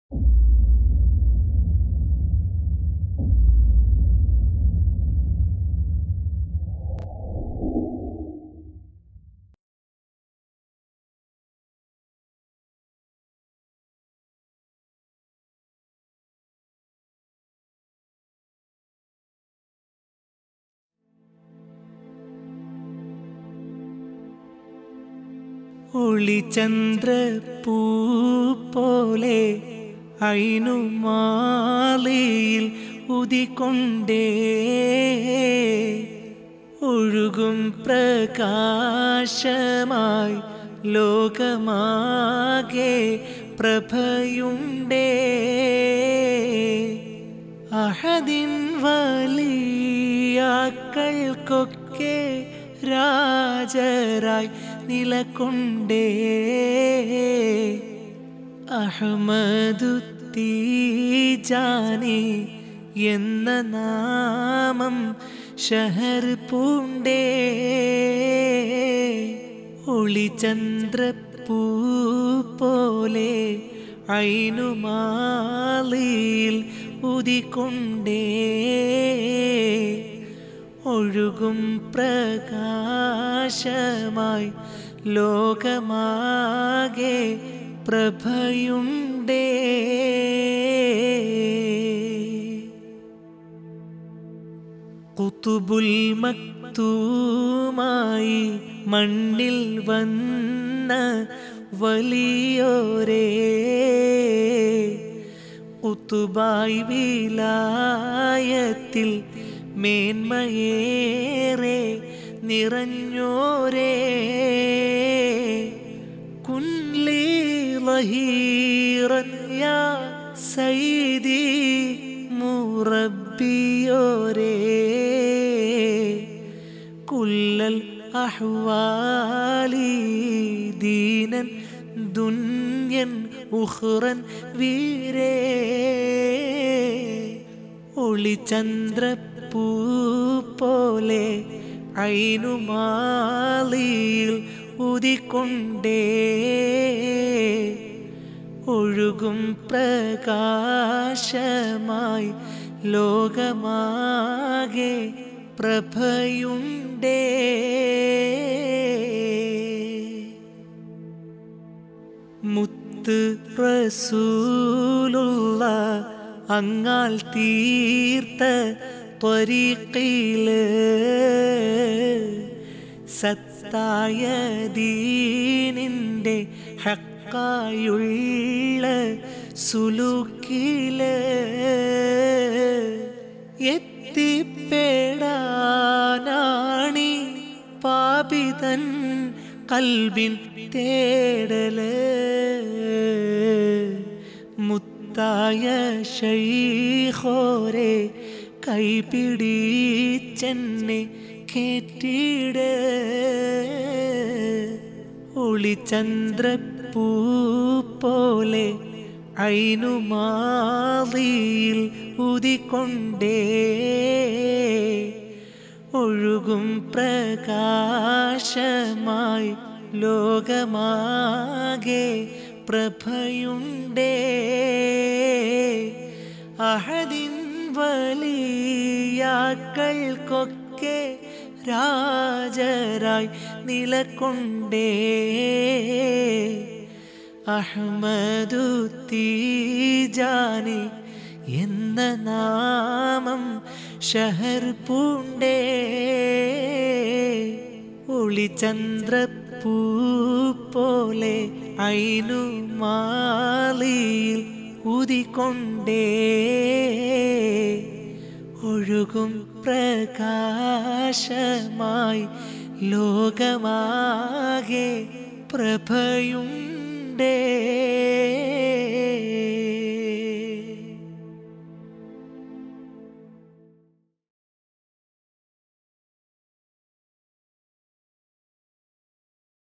ഒളിചന്ദ്രപ്പൂ പോലെ ഐനുമാലയിൽ ഉദിക്കൊണ്ടേ ഒഴുകും പ്രകാശമായി ലോകമാകെ പ്രഭയുണ്ടേ അഹദിൻ വലിയാക്കൾക്കൊക്കെ രാജരായി നിലകൊണ്ടേ അഹമ്മദു തീജാനി എന്ന നാമം ഷഹർ പൂണ്ടേ ഒളിചന്ദ്രപ്പൂ പോലെ ഐനുമാലിയിൽ ഉദിക്കൊണ്ടേ ഒഴുകും പ്രകാശമായി ലോകമാകെ പ്രഭയുണ്ടേ കുത്തുബുൽ മക്തൂമായി മണ്ണിൽ വന്ന വലിയോരേ കുത്തുബായി വിലായത്തിൽ മേന്മയേറെ നിറഞ്ഞോരേ കുൻലി ലഹീറൻ യാ സൈദി മുറബിയോരേ കുല്ലൽ അഹ്വാലി ദീനൻ ദുന്യൻ ഉഹ്റൻ വീരേ ഒളിചന്ദ്രപ്പൂ പോലെ ഐനുമാലിയിൽ ഉദിക്കൊണ്ടേ ഒഴുകും പ്രകാശമായി ലോകമാകെ പ്രഭയുണ്ടേ മുത്ത് റസൂലുള്ള അങ്ങാൽ തീർത്ത ത്വരീഖില് സത്തായ ദീനിൻ്റെ ഹക്കായുള്ള സുലുക്കില് എത്തിപ്പെടാനാണി പാപിതൻ കൽബിൻ തേടല് മുത്തായ ഷൈഖോരെ കൈപിടിച്ചെന്നെ കേട്ടിട് ഒളിചന്ദ്രപ്പൂ പോലെ ഐനുമാതിയിൽ ഉദിക്കൊണ്ടേ ഒഴുകും പ്രകാശമായി ലോകമാകെ പ്രഭയുണ്ടേ അഹദിൻ വലിയാക്കൾക്കൊക്കെ രാജരായി നിലകൊണ്ടേ അഹമ്മദു തീജാനി എന്ന നാമം ഷഹർ പൂണ്ടേ ഒളിചന്ദ്രപ്പൂ പോലെ ഐനുമാലിയിൽ ഉദിക്കൊണ്ടേ ഒഴുകും പ്രകാശമായി ലോകമാകെ പ്രഭയുണ്ടേ